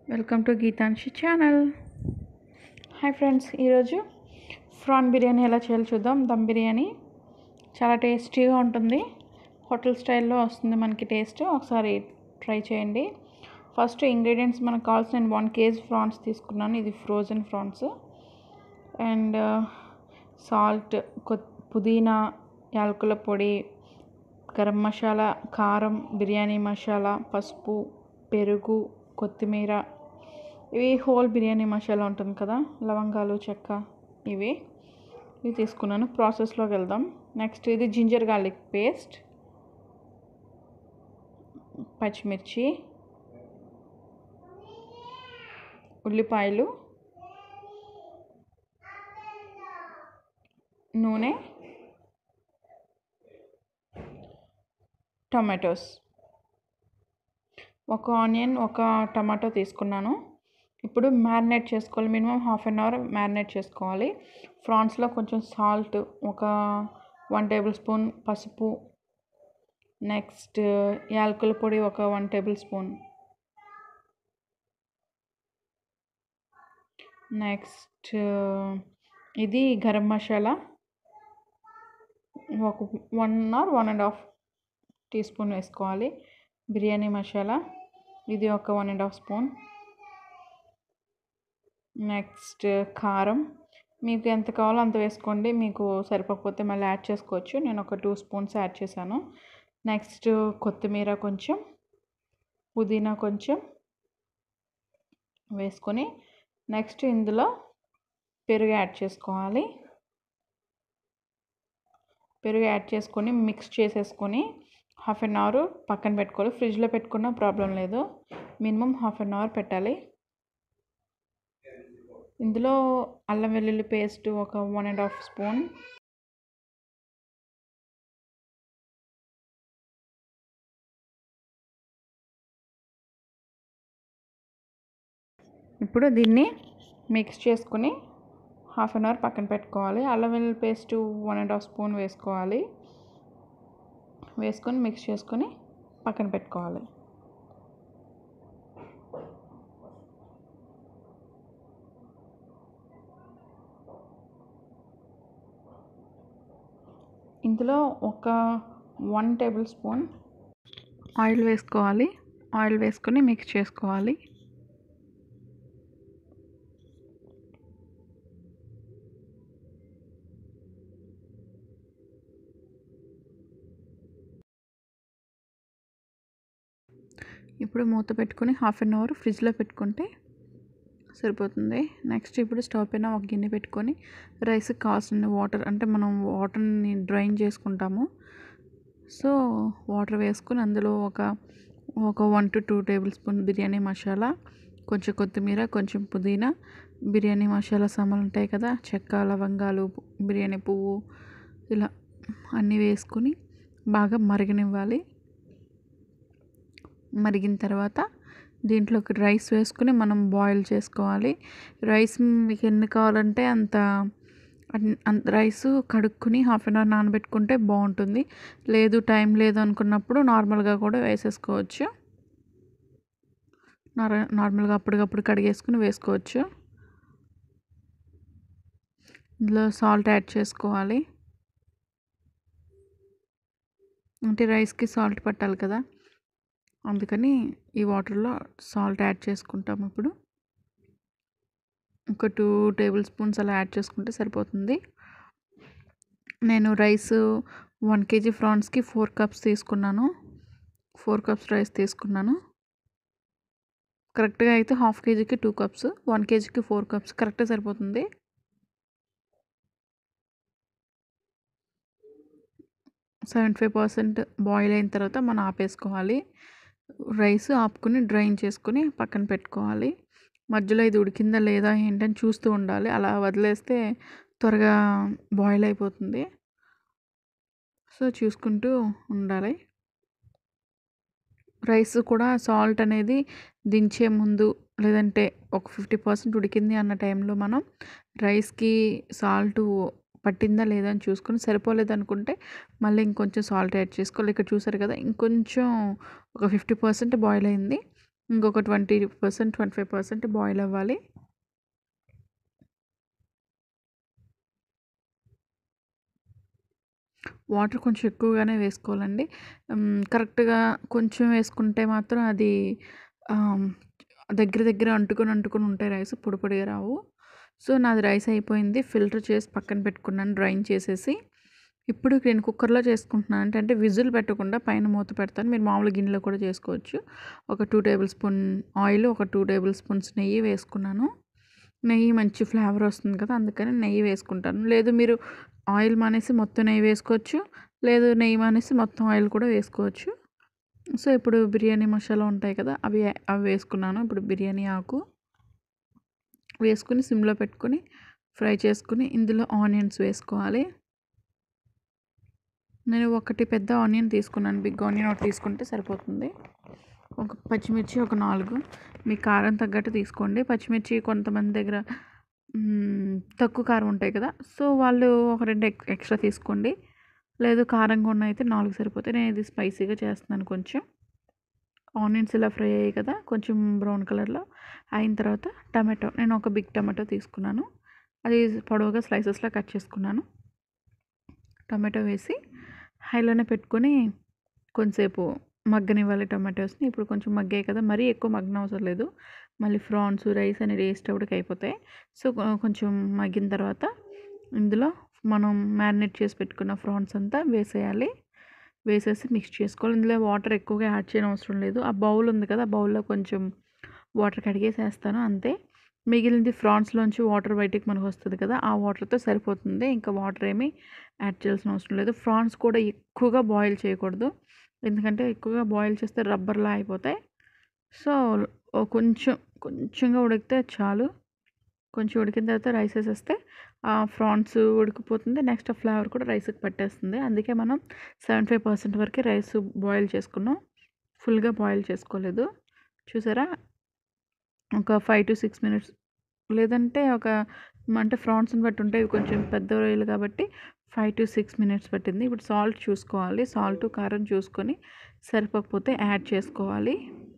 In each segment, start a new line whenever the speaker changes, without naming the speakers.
welcome to Geetanshi channel hi friends ఈరోజు prawn biryani ఎలా చేయాలో చూద్దాం దమ్ బిర్యానీ చాలా టేస్టీగా ఉంటుంది హోటల్ స్టైల్లో వస్తుంది మనకి టేస్ట్ ఒకసారి ట్రై చేయండి ఫస్ట్ ఇంగ్రీడియంట్స్ మనకు కావాల్సిన నేను వన్ కేజీ ఫ్రాన్స్ తీసుకున్నాను ఇది ఫ్రోజన్ ఫ్రాన్స్ అండ్ సాల్ట్ కొ పుదీనా యాలకుల పొడి గరం మసాలా కారం బిర్యానీ మసాలా పసుపు పెరుగు కొత్తిమీర ఇవి హోల్ బిర్యానీ మసాలా ఉంటుంది కదా లవంగాలు చెక్క ఇవి ఇవి తీసుకున్నాను ప్రాసెస్లోకి వెళ్దాం నెక్స్ట్ ఇది జింజర్ గార్లిక్ పేస్ట్ పచ్చిమిర్చి ఉల్లిపాయలు నూనె టొమాటోస్ ఒక ఆనియన్ ఒక టమాటో తీసుకున్నాను ఇప్పుడు మ్యారినేట్ చేసుకోవాలి minimum half an hour marinate చేసుకోవాలి ఫ్రాన్స్లో కొంచెం సాల్ట్ ఒక వన్ టేబుల్ స్పూన్ పసుపు నెక్స్ట్ యాలకుల పొడి ఒక వన్ టేబుల్ స్పూన్ నెక్స్ట్ ఇది గరం మసాలా ఒక one or one and half teaspoon వేసుకోవాలి బిర్యానీ మసాలా ఇది ఒక one and half spoon next కారం మీకు ఎంత కావాలో అంత వేసుకోండి మీకు సరిపోకపోతే మళ్ళీ యాడ్ చేసుకోవచ్చు నేను ఒక టూ స్పూన్స్ యాడ్ చేశాను నెక్స్ట్ కొత్తిమీర కొంచెం పుదీనా కొంచెం వేసుకొని నెక్స్ట్ ఇందులో పెరుగు యాడ్ చేసుకోవాలి పెరుగు యాడ్ చేసుకొని మిక్స్ చేసేసుకొని హాఫ్ అన్ అవర్ పక్కన పెట్టుకోవాలి ఫ్రిడ్జ్లో పెట్టుకున్న ప్రాబ్లం లేదు మినిమం హాఫ్ అన్ అవర్ పెట్టాలి ఇందులో అల్లం వెల్లుల్లి పేస్ట్ ఒక వన్ అండ్ హాఫ్ స్పూన్ ఇప్పుడు దీన్ని మిక్స్ చేసుకుని హాఫ్ అన్ అవర్ పక్కన పెట్టుకోవాలి అల్లం వెల్లుల్లి paste one and half spoon వేసుకోవాలి వేసుకొని మిక్స్ చేసుకొని పక్కన పెట్టుకోవాలి ఇందులో ఒక వన్ టేబుల్ స్పూన్ ఆయిల్ వేసుకోవాలి ఆయిల్ వేసుకొని మిక్స్ చేసుకోవాలి ఇప్పుడు మూత పెట్టుకొని హాఫ్ అన్ అవర్ ఫ్రిడ్జ్లో పెట్టుకుంటే సరిపోతుంది నెక్స్ట్ ఇప్పుడు స్టవ్ పైన ఒక గిన్నె పెట్టుకొని రైస్కి కావాల్సిన వాటర్ అంటే మనం వాటర్ని డ్రైన్ చేసుకుంటాము సో వాటర్ వేసుకొని అందులో ఒక ఒక one to two tablespoon biryani masala కొంచెం కొత్తిమీర కొంచెం పుదీనా బిర్యానీ మసాలా సామాన్లు ఉంటాయి కదా చెక్క లవంగాలు బిర్యానీ పువ్వు ఇలా అన్నీ వేసుకొని బాగా మరగనివ్వాలి మరిగిన తర్వాత దీంట్లోకి రైస్ వేసుకుని మనం బాయిల్ చేసుకోవాలి రైస్ మీకు ఎన్ని కావాలంటే అంత రైస్ కడుక్కుని హాఫ్ అన్ అవర్ నానబెట్టుకుంటే బాగుంటుంది లేదు టైం లేదు అనుకున్నప్పుడు నార్మల్గా కూడా వేసేసుకోవచ్చు నార్మల్గా అప్పటికప్పుడు కడిగేసుకుని వేసుకోవచ్చు ఇందులో సాల్ట్ యాడ్ చేసుకోవాలి అంటే రైస్కి సాల్ట్ పట్టాలి కదా అందుకని ఈ వాటర్లో సాల్ట్ యాడ్ చేసుకుంటాం ఇప్పుడు ఒక టూ టేబుల్ స్పూన్స్ అలా యాడ్ చేసుకుంటే సరిపోతుంది నేను రైస్ వన్ కేజీ ఫ్రాన్స్కి ఫోర్ కప్స్ తీసుకున్నాను ఫోర్ కప్స్ రైస్ తీసుకున్నాను కరెక్ట్గా అయితే హాఫ్ కేజీకి టూ కప్స్ వన్ కేజీకి ఫోర్ కప్స్ కరెక్ట్గా సరిపోతుంది సెవెంటీ ఫైవ్ పర్సెంట్ బాయిల్ అయిన తర్వాత మనం ఆపేసుకోవాలి రైస్ ఆపుకుని డ్రైన్ చేసుకుని పక్కన పెట్టుకోవాలి మధ్యలో ఇది ఉడికిందా లేదా ఏంటని చూస్తూ ఉండాలి అలా వదిలేస్తే త్వరగా బాయిల్ అయిపోతుంది సో చూసుకుంటూ ఉండాలి రైస్ కూడా సాల్ట్ అనేది దించే ముందు లేదంటే ఒక ఫిఫ్టీ పర్సెంట్ ఉడికింది అన్న టైంలో మనం రైస్కి సాల్ట్ పట్టిందా లేదా అని చూసుకొని సరిపోలేదు అనుకుంటే మళ్ళీ ఇంకొంచెం సాల్ట్ యాడ్ చేసుకోవాలి ఇక్కడ చూసారు కదా ఇంకొంచెం ఒక ఫిఫ్టీ పర్సెంట్ బాయిల్ అయింది ఇంకొక twenty percent twenty five percent boil అవ్వాలి వాటర్ కొంచెం ఎక్కువగానే వేసుకోవాలండి కరెక్ట్గా కొంచెం వేసుకుంటే మాత్రం అది దగ్గర దగ్గర అంటుకొని అంటుకొని ఉంటాయి రైస్ పొడి పొడిగా రావు సో నాది రైస్ అయిపోయింది ఫిల్టర్ చేసి పక్కన పెట్టుకున్నాను డ్రైన్ చేసేసి ఇప్పుడు నేను కుక్కర్లో చేసుకుంటున్నాను అంటే అంటే విజిల్ పెట్టకుండా పైన మూత పెడతాను మీరు మామూలు గిన్నెలో కూడా చేసుకోవచ్చు ఒక టూ టేబుల్ స్పూన్ ఆయిల్ ఒక టూ టేబుల్ స్పూన్స్ నెయ్యి వేసుకున్నాను నెయ్యి మంచి ఫ్లేవర్ వస్తుంది కదా అందుకని నెయ్యి వేసుకుంటాను లేదు మీరు ఆయిల్ మానేసి మొత్తం నెయ్యి వేసుకోవచ్చు లేదు నెయ్యి మానేసి మొత్తం ఆయిల్ కూడా వేసుకోవచ్చు సో ఇప్పుడు బిర్యానీ మసాలా ఉంటాయి కదా అవి అవి వేసుకున్నాను ఇప్పుడు బిర్యానీ ఆకు వేసుకుని సిమ్లో పెట్టుకుని ఫ్రై చేసుకుని ఇందులో ఆనియన్స్ వేసుకోవాలి నేను ఒకటి పెద్ద ఆనియన్ తీసుకున్నాను బిగ్ ఆనియన్ ఒకటి తీసుకుంటే సరిపోతుంది ఒక పచ్చిమిర్చి ఒక నాలుగు మీ కారం తగ్గట్టు తీసుకోండి పచ్చిమిర్చి కొంతమంది దగ్గర తక్కువ కారం ఉంటాయి కదా సో వాళ్ళు ఒక రెండు ఎక్స్ట్రా తీసుకోండి లేదు కారంగా ఉన్న అయితే నాలుగు సరిపోతాయి నేను ఇది స్పైసీగా చేస్తున్నాను కొంచెం ఆనియన్స్ ఇలా ఫ్రై అయ్యాయి కదా కొంచెం బ్రౌన్ కలర్లో అయిన తర్వాత టమాటో నేను ఒక బిగ్ టమాటో తీసుకున్నాను అది పొడవుగా స్లైసెస్లో కట్ చేసుకున్నాను టమాటో వేసి హైలోనే పెట్టుకొని కొంచెంసేపు మగ్గనివ్వాలి టమాటోస్ని ఇప్పుడు కొంచెం మగ్గాయి కదా మరీ ఎక్కువ మగ్గన అవసరం లేదు మళ్ళీ ఫ్రాన్స్ రైస్ అనేది వేసేటప్పటికి అయిపోతాయి సో కొంచెం మగ్గిన తర్వాత ఇందులో మనం మ్యారినేట్ చేసి పెట్టుకున్న ఫ్రాన్స్ అంతా వేసేయాలి వేసేసి మిక్స్ చేసుకోవాలి ఇందులో వాటర్ ఎక్కువగా యాడ్ చేయడం అవసరం లేదు ఆ బౌల్ ఉంది కదా ఆ బౌల్లో కొంచెం వాటర్ కడిగేసేస్తాను అంతే మిగిలింది ఫ్రాన్స్లోంచి వాటర్ బయటికి మనకు వస్తుంది కదా ఆ వాటర్తో సరిపోతుంది ఇంకా వాటర్ ఏమీ యాడ్ చేయాల్సిన అవసరం లేదు ఫ్రాన్స్ కూడా ఎక్కువగా బాయిల్ చేయకూడదు ఎందుకంటే ఎక్కువగా బాయిల్ చేస్తే రబ్బర్లా అయిపోతాయి సో కొంచెం కొంచెంగా ఉడికితే చాలు కొంచెం ఉడికిన తర్వాత రైస్ వేసేస్తే ఆ ఫ్రాన్స్ ఉడికిపోతుంది నెక్స్ట్ ఆ ఫ్లేవర్ కూడా రైస్కి పట్టేస్తుంది అందుకే మనం సెవెంటీ ఫైవ్ పర్సెంట్ వరకే రైస్ బాయిల్ చేసుకున్నాం ఫుల్గా బాయిల్ చేసుకోలేదు చూసారా ఒక ఫైవ్ టు సిక్స్ మినిట్స్ లేదంటే ఒక అంటే ఫ్రాన్స్ని బట్టి ఉంటాయి కొంచెం పెద్ద రొయ్యలు కాబట్టి ఫైవ్ టు సిక్స్ మినిట్స్ పట్టింది ఇప్పుడు సాల్ట్ చూసుకోవాలి సాల్ట్ కారం చూసుకొని సరిపోకపోతే యాడ్ చేసుకోవాలి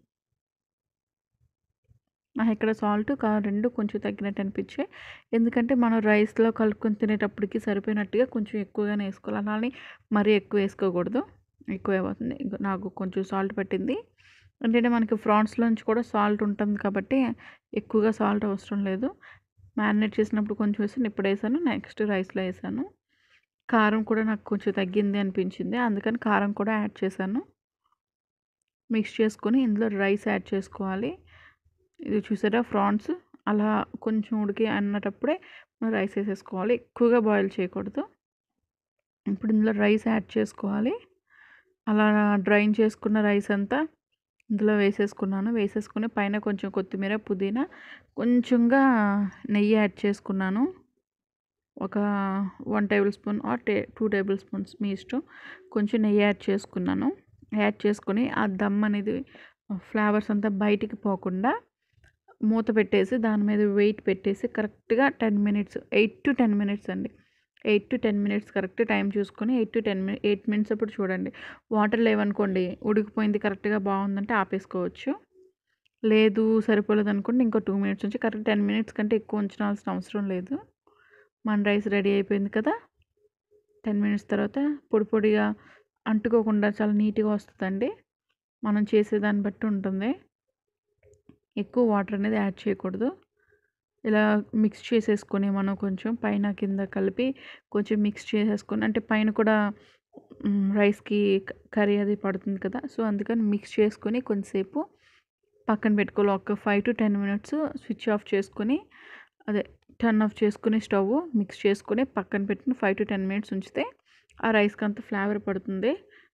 నాకు ఇక్కడ సాల్ట్ కారం రెండు కొంచెం తగ్గినట్టు అనిపించాయి ఎందుకంటే మనం రైస్లో కలుపుకొని తినేటప్పటికి సరిపోయినట్టుగా కొంచెం ఎక్కువగానే వేసుకోవాలి అలానే మరీ ఎక్కువ వేసుకోకూడదు ఎక్కువ అయిపోతుంది నాకు కొంచెం సాల్ట్ పట్టింది ఏంటంటే మనకి ఫ్రాన్స్లోంచి కూడా సాల్ట్ ఉంటుంది కాబట్టి ఎక్కువగా సాల్ట్ అవసరం లేదు మ్యారినేట్ చేసినప్పుడు కొంచెం వేసాను ఇప్పుడు వేసాను నెక్స్ట్ రైస్లో వేసాను కారం కూడా నాకు కొంచెం తగ్గింది అనిపించింది అందుకని కారం కూడా యాడ్ చేశాను మిక్స్ చేసుకొని ఇందులో రైస్ యాడ్ చేసుకోవాలి ఇది చూసారా ఫ్రాన్స్ అలా కొంచెం ఉడికి అన్నటప్పుడే రైస్ వేసేసుకోవాలి ఎక్కువగా బాయిల్ చేయకూడదు ఇప్పుడు ఇందులో రైస్ యాడ్ చేసుకోవాలి అలా డ్రైన్ చేసుకున్న రైస్ అంతా ఇందులో వేసేసుకున్నాను వేసేసుకుని పైన కొంచెం కొత్తిమీర పుదీనా కొంచెంగా నెయ్యి యాడ్ చేసుకున్నాను ఒక వన్ టేబుల్ స్పూన్ ఆర్ టే టూ టేబుల్ స్పూన్స్ మీ ఇష్టం కొంచెం నెయ్యి యాడ్ చేసుకున్నాను యాడ్ చేసుకొని ఆ దమ్ అనేది ఫ్లేవర్స్ అంతా బయటికి పోకుండా మూత పెట్టేసి దాని మీద వెయిట్ పెట్టేసి కరెక్ట్గా ten minutes eight to ten minutes అండి eight to ten minutes correct time చూసుకొని eight to ten minute eight minutes అప్పుడు చూడండి వాటర్ లేవనుకోండి ఉడికిపోయింది కరెక్ట్గా బాగుందంటే ఆపేసుకోవచ్చు లేదు సరిపోలేదు అనుకోండి ఇంకో టూ మినిట్స్ నుంచి కరెక్ట్ టెన్ మినిట్స్ కంటే ఎక్కువ ఉంచాల్సిన అవసరం లేదు మన రైస్ రెడీ అయిపోయింది కదా టెన్ మినిట్స్ తర్వాత పొడి పొడిగా అంటుకోకుండా చాలా నీట్గా వస్తుందండి మనం చేసేదాన్ని బట్టి ఉంటుంది ఎక్కువ వాటర్ అనేది యాడ్ చేయకూడదు ఇలా మిక్స్ చేసేసుకొని మనం కొంచెం పైన కింద కలిపి కొంచెం మిక్స్ చేసేసుకొని అంటే పైన కూడా రైస్కి కర్రీ అది పడుతుంది కదా సో అందుకని మిక్స్ చేసుకొని కొంచెంసేపు పక్కన పెట్టుకోవాలి ఒక five to ten minutes switch off చేసుకొని అదే టర్న్ ఆఫ్ చేసుకుని స్టవ్ మిక్స్ చేసుకొని పక్కన పెట్టిన ఫైవ్ టు టెన్ మినిట్స్ ఉంచితే ఆ రైస్కి అంత ఫ్లేవర్ పడుతుంది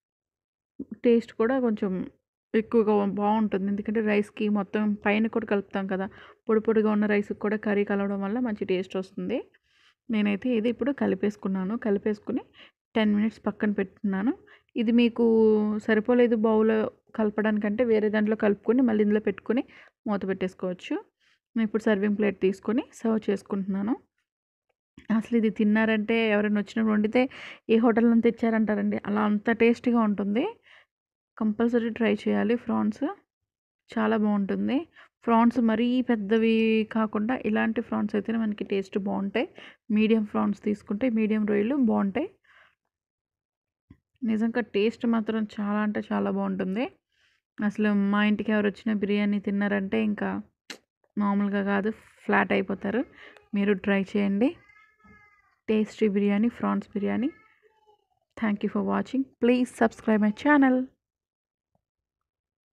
టేస్ట్ కూడా కొంచెం ఎక్కువగా బాగుంటుంది ఎందుకంటే రైస్కి మొత్తం పైన కూడా కలుపుతాం కదా పొడి పొడిగా ఉన్న రైస్కి కూడా కర్రీ కలవడం వల్ల మంచి టేస్ట్ వస్తుంది నేనైతే ఇది ఇప్పుడు కలిపేసుకున్నాను కలిపేసుకుని టెన్ మినిట్స్ పక్కన పెట్టుకున్నాను ఇది మీకు సరిపోలేదు బౌల్ కలపడానికంటే వేరే దాంట్లో కలుపుకొని మళ్ళీ ఇందులో పెట్టుకొని మూత పెట్టేసుకోవచ్చు నేను ఇప్పుడు సర్వింగ్ ప్లేట్ తీసుకొని సర్వ్ చేసుకుంటున్నాను అసలు ఇది తిన్నారంటే ఎవరైనా వచ్చినప్పుడు వండితే ఏ హోటల్ నుంచి తెచ్చారంటారండి అలా అంత టేస్టీగా ఉంటుంది కంపల్సరీ ట్రై చేయాలి ఫ్రాన్స్ చాలా బాగుంటుంది ప్రాన్స్ మరీ పెద్దవి కాకుండా ఇలాంటి ప్రాన్స్ అయితేనే మనకి టేస్ట్ బాగుంటాయి మీడియం ప్రాన్స్ తీసుకుంటే మీడియం రొయ్యలు బాగుంటాయి నిజంగా టేస్ట్ మాత్రం చాలా అంటే చాలా బాగుంటుంది అసలు మా ఇంటికి ఎవరు వచ్చినా బిర్యానీ తిన్నారంటే ఇంకా మామూలుగా కాదు ఫ్లాట్ అయిపోతారు మీరు ట్రై చేయండి tasty biryani prawns biryani thank you for watching please subscribe my channel